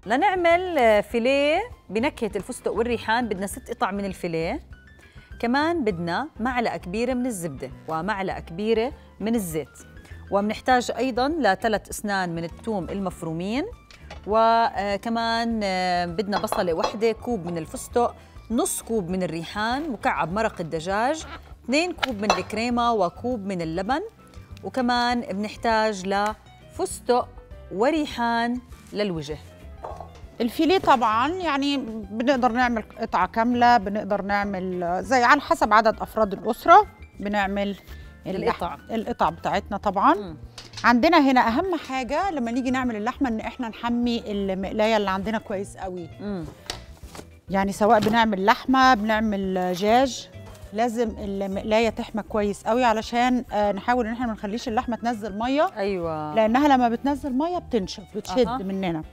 لنعمل آه، فيليه بنكهة الفستق والريحان بدنا ست قطع من الفيليه كمان بدنا معلقة كبيرة من الزبدة ومعلقة كبيرة من الزيت وبنحتاج أيضاً لثلاث أسنان من الثوم المفرومين وكمان آه، بدنا بصلة واحدة كوب من الفستق نص كوب من الريحان مكعب مرق الدجاج 2 كوب من الكريمة وكوب من اللبن وكمان بنحتاج لفستق وريحان للوجه الفيليه طبعا يعني بنقدر نعمل قطعه كامله بنقدر نعمل زي على حسب عدد افراد الاسره بنعمل القطع. اللح- القطع بتاعتنا طبعا مم. عندنا هنا اهم حاجه لما نيجي نعمل اللحمه ان احنا نحمي المقلايه اللي عندنا كويس قوي مم. يعني سواء بنعمل لحمه بنعمل دجاج لازم المقلايه تحمى كويس قوي علشان آه، نحاول ان احنا ما نخليش اللحمه تنزل ميه أيوة لانها لما بتنزل ميه بتنشف بتشد أها. مننا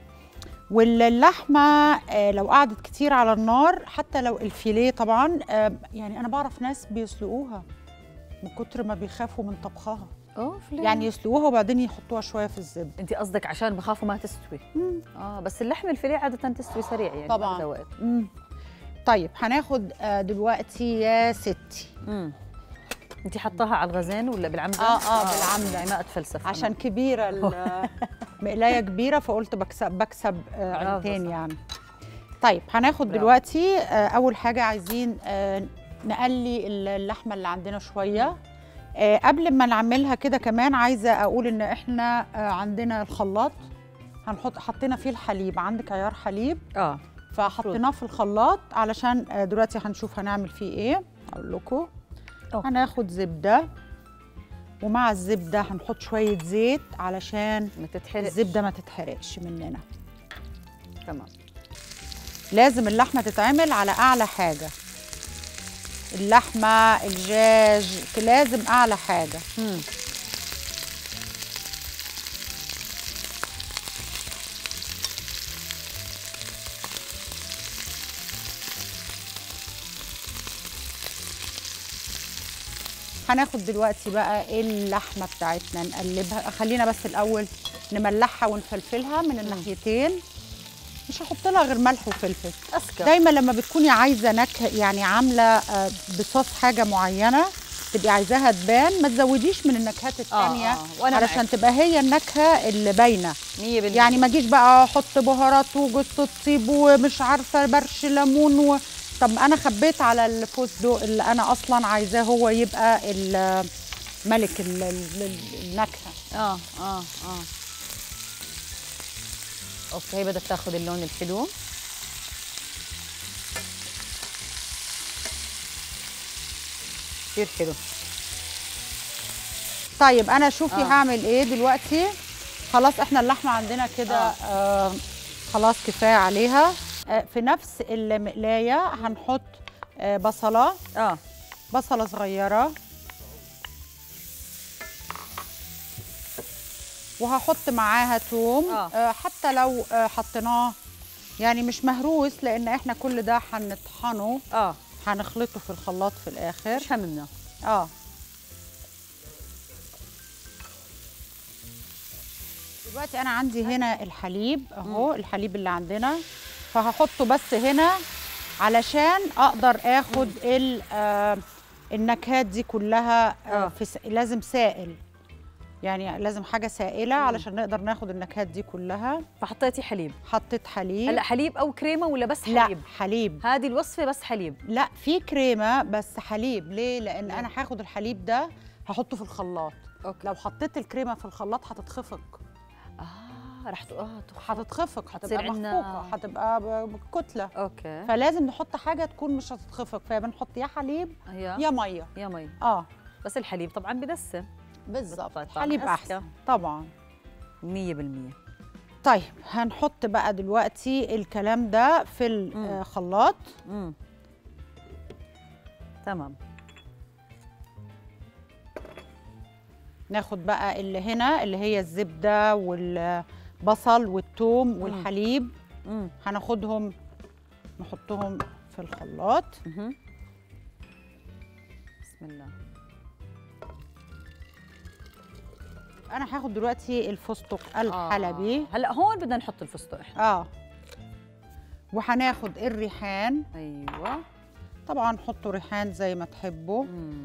واللحمه آه، لو قعدت كتير على النار حتى لو الفيليه طبعا آه، يعني انا بعرف ناس بيسلقوها من كتر ما بيخافوا من طبخها أوف ليه؟ يعني يسلقوها وبعدين يحطوها شويه في الزبده انت قصدك عشان بخافوا ما تستوي مم. اه بس اللحم الفيليه عاده تستوي سريع يعني طبعاً. بعد وقت مم. طيب هناخد آه، دلوقتي يا ستي امم انت حطاها على الغازين ولا بالعمده آه، آه، بالعمدة. يعني ما اتفلسف عشان كبيره ال- مقلايه كبيره فقلت بكسب بكسب آه، برافو، عينتين صح. يعني طيب هناخد برافو. دلوقتي آه، اول حاجه عايزين آه، نقلي اللحمه اللي عندنا شويه آه، قبل ما نعملها كده كمان عايزه اقول ان احنا آه، عندنا الخلاط هنحط حطينا فيه الحليب عندك عيار حليب اه فحطيناه في الخلاط علشان آه، دلوقتي هنشوف هنعمل فيه ايه اقول لكم أوه. هناخد زبده ومع الزبده هنحط شويه زيت علشان ما تتحرق الزبده ما تتحرقش مننا تمام لازم اللحمه تتعمل على اعلى حاجه اللحمه الدجاج لازم اعلى حاجه مم. هناخد دلوقتي بقى اللحمه بتاعتنا نقلبها خلينا بس الاول نملحها ونفلفلها من الناحيتين مش هحط لها غير ملح وفلفل اسكر دايما لما بتكوني عايزه نكهه يعني عامله آه، بصوص حاجه معينه تبقي عايزاها تبان ما تزوديش من النكهات التانية آه، وأنا علشان معاك. تبقى هي النكهه اللي باينه 100% يعني ما اجيش بقى احط بهارات وجوز الطيب ومش عارفه برش ليمون و... طب انا خبيت على الفستق اللي انا اصلا عايزاه هو يبقى ال- ملك ال- ال- ال- النكهه اه اه اه اوكي هي بدها تاخذ اللون الحلو كثير حلو طيب انا شوفي آه. هعمل ايه دلوقتي خلاص احنا اللحمه عندنا كده آه. آه خلاص كفايه عليها آه في نفس المقلايه هنحط آه بصله اه بصله صغيره وهحط معاها توم آه. آه حتى لو آه حطيناه يعني مش مهروس لان احنا كل ده هنطحنه اه هنخلطه في الخلاط في الاخر مش همنا اه دلوقتي انا عندي هنا الحليب اهو الحليب اللي عندنا فهحطه بس هنا علشان اقدر اخد ال- آه، النكهات دي كلها آه، آه. في س... لازم سائل يعني لازم حاجه سائله علشان نقدر ناخد النكهات دي كلها فحطيتي حليب حطيت حليب هلا حليب او كريمه ولا بس لا حليب حليب هذه الوصفه بس حليب لا في كريمه بس حليب ليه لان انا هاخد الحليب ده هحطه في الخلاط اوكي لو حطيت الكريمه في الخلاط هتتخفق اه رح ت- اه تخ- هتتخفق هتصير هتبقى عنا- مخفوقه هتبقى ب- كتله اوكي فلازم نحط حاجه تكون مش هتتخفق فبنحط يا حليب يا يا ميه يا مي اه بس الحليب طبعا بدسم بالظبط طبعاً حليب أذكى. احسن طبعا 100% طيب هنحط بقى دلوقتي الكلام ده في الخلاط امم تمام ناخد بقى اللي هنا اللي هي الزبده والبصل والثوم والحليب امم هناخدهم نحطهم في الخلاط مهم. بسم الله انا هاخد دلوقتي الفستق الحلبي آه. هلا هون بدنا نحط الفستق احنا اه وهناخد الريحان ايوه طبعا حطوا ريحان زي ما تحبوا مم.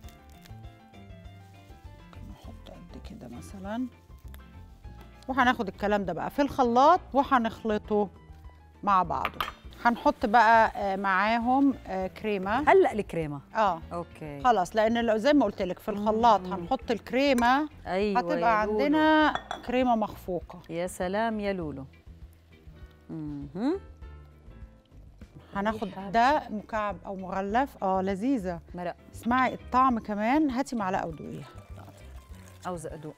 ممكن نحط قد كده مثلا وهناخد الكلام ده بقى في الخلاط وهنخلطه مع بعضه هنحط بقى آه، معاهم آه، كريمه هلا الكريمه اه اوكي خلاص لان لو زي ما قلت لك في الخلاط مم. هنحط الكريمه ايوه هتبقى يا لولو. عندنا كريمه مخفوقه يا سلام يا لولو مهم. هناخد ريحة. ده مكعب او مغلف اه لذيذه مرق اسمعي الطعم كمان هاتي معلقه ودوقيها عاوزه ادوق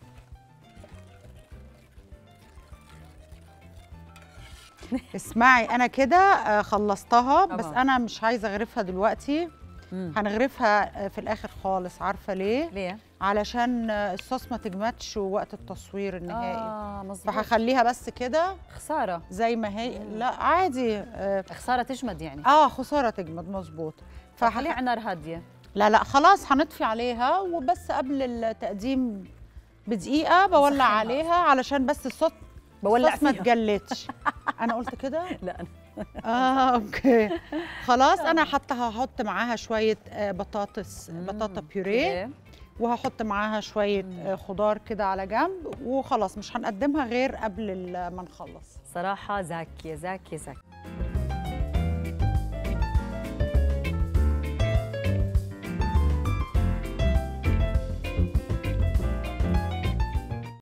اسمعي انا كده آه، خلصتها بس طبعاً. انا مش عايزه اغرفها دلوقتي مم. هنغرفها آه، في الاخر خالص عارفه ليه ليه علشان آه، الصوص ما تجمدش وقت التصوير النهائي اه مظبوط فهخليها بس كده خساره زي ما هي لا عادي اه, خساره تجمد يعني آه خساره تجمد مظبوط فخليه فخلي على نار هاديه لا لا خلاص هنطفي عليها وبس قبل التقديم بدقيقه بولع نسخنها عليها علشان بس الصوت بولع الصوص ما فيها تجلدش انا قلت كده لا أنا اه اوكي خلاص انا حتى هحط معاها شويه آه، بطاطس بطاطا بيوريه إيه. وهحط معاها شويه مم. آه، خضار كده على جنب وخلاص مش هنقدمها غير قبل ال- ما نخلص صراحه زاكيه زاكيه زاكيه